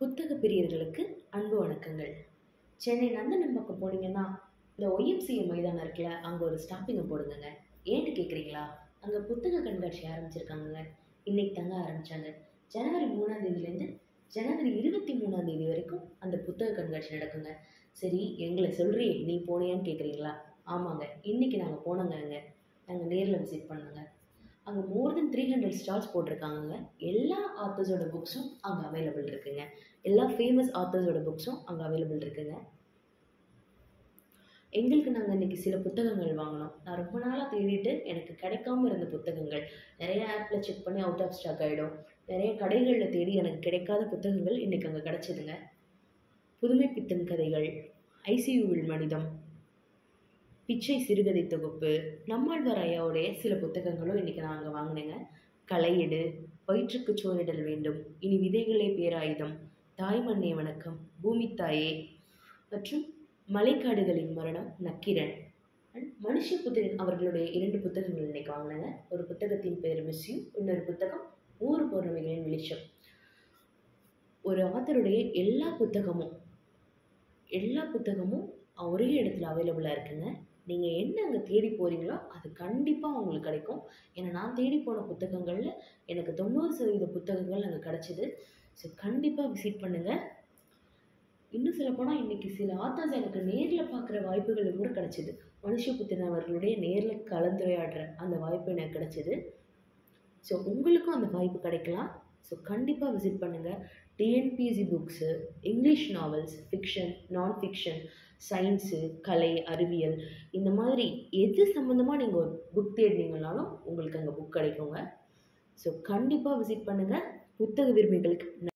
புத்தக பிரியர்களுக்கு அன்பு வணக்கங்கள் சென்னை நந்தனம்பக்கம் போனீங்கன்னா இந்த ஒய்எம்சிஏ மைதானம் இருக்குல்ல அங்கே ஒரு ஸ்டாப்பிங்கை போடுங்கங்க ஏன்ட்டு கேட்குறீங்களா அங்கே புத்தக கண்காட்சி ஆரம்பிச்சிருக்காங்கங்க இன்னைக்கு தாங்க ஆரம்பித்தாங்க ஜனவரி மூணாம் தேதியிலேருந்து ஜனவரி இருபத்தி மூணாம் தேதி வரைக்கும் அந்த புத்தக கண்காட்சி நடக்குங்க சரி எங்களை சொல்றியே நீ போனியான்னு கேட்குறீங்களா ஆமாங்க இன்னைக்கு நாங்கள் போனோங்க அங்கே நாங்கள் நேரில் விசிட் பண்ணோங்க அங்கே more than three hundred stalls போட்டிருக்காங்கங்க எல்லா ஆத்தர்ஸோட புக்ஸும் அங்கே அவைலபிள் இருக்குங்க எல்லா ஃபேமஸ் ஆத்தர்ஸோட புக்ஸும் அங்கே அவைலபிள் இருக்குங்க எங்களுக்கு நாங்கள் இன்றைக்கி சில புத்தகங்கள் வாங்கினோம் நான் ரொம்ப நாளாக தேடிட்டு எனக்கு கிடைக்காம இருந்த புத்தகங்கள் நிறைய ஆப்பில் செக் பண்ணி அவுட் ஆஃப் ஸ்டாக் ஆகிடும் நிறைய கடைகளில் தேடி எனக்கு கிடைக்காத புத்தகங்கள் இன்றைக்கி அங்கே கிடச்சிதுங்க புதுமை பித்தன் கதைகள் ஐசியூவில் மனிதம் பிச்சை சிறுகதை தொகுப்பு நம்மாழ்வார் ஐயாவுடைய சில புத்தகங்களும் இன்றைக்கி நான் அங்கே வாங்கினேங்க களையெடு வயிற்றுக்கு சோறிடல் வேண்டும் இனி விதைகளே பேராயுதம் தாய் மண்ணே வணக்கம் பூமித்தாயே மற்றும் மலைக்காடுகளின் மரணம் நக்கிரன் அண்ட் மனுஷ புத்திரன் அவர்களுடைய இரண்டு புத்தகங்கள் இன்னைக்கு வாங்கினேங்க ஒரு புத்தகத்தின் பெயர் மிஸ்யூ இன்னொரு புத்தகம் ஊர் பௌர்ணமிகளின் வெளிச்சம் ஒரு ஆத்தருடைய எல்லா புத்தகமும் எல்லா புத்தகமும் ஒரே இடத்துல அவைலபிளாக இருக்குங்க நீங்கள் என்ன அங்கே தேடி போகிறீங்களோ அது கண்டிப்பாக உங்களுக்கு கிடைக்கும் ஏன்னா நான் தேடி போன புத்தகங்களில் எனக்கு தொண்ணூறு சதவீத புத்தகங்கள் அங்கே கிடச்சிது ஸோ கண்டிப்பாக விசிட் பண்ணுங்கள் இன்னும் சொல்லப்போனால் இன்றைக்கி சில ஆத்தாஸ் எனக்கு நேரில் பார்க்குற வாய்ப்புகள் கூட கிடச்சிது மனுஷபுத்திரன் அவர்களுடைய நேரில் கலந்துரையாடுற அந்த வாய்ப்பு எனக்கு கிடச்சிது ஸோ உங்களுக்கும் அந்த வாய்ப்பு கிடைக்கலாம் ஸோ கண்டிப்பாக விசிட் பண்ணுங்கள் TNPSC books English novels fiction நான் ஃபிக்ஷன் சயின்ஸு கலை அறிவியல் இந்த மாதிரி எது சம்மந்தமாக நீங்கள் ஒரு புக் தேடினீங்கனாலும் உங்களுக்கு அங்கே புக் கிடைக்குங்க ஸோ கண்டிப்பாக விசிட் பண்ணுங்கள் புத்தக விரும்பிகளுக்கு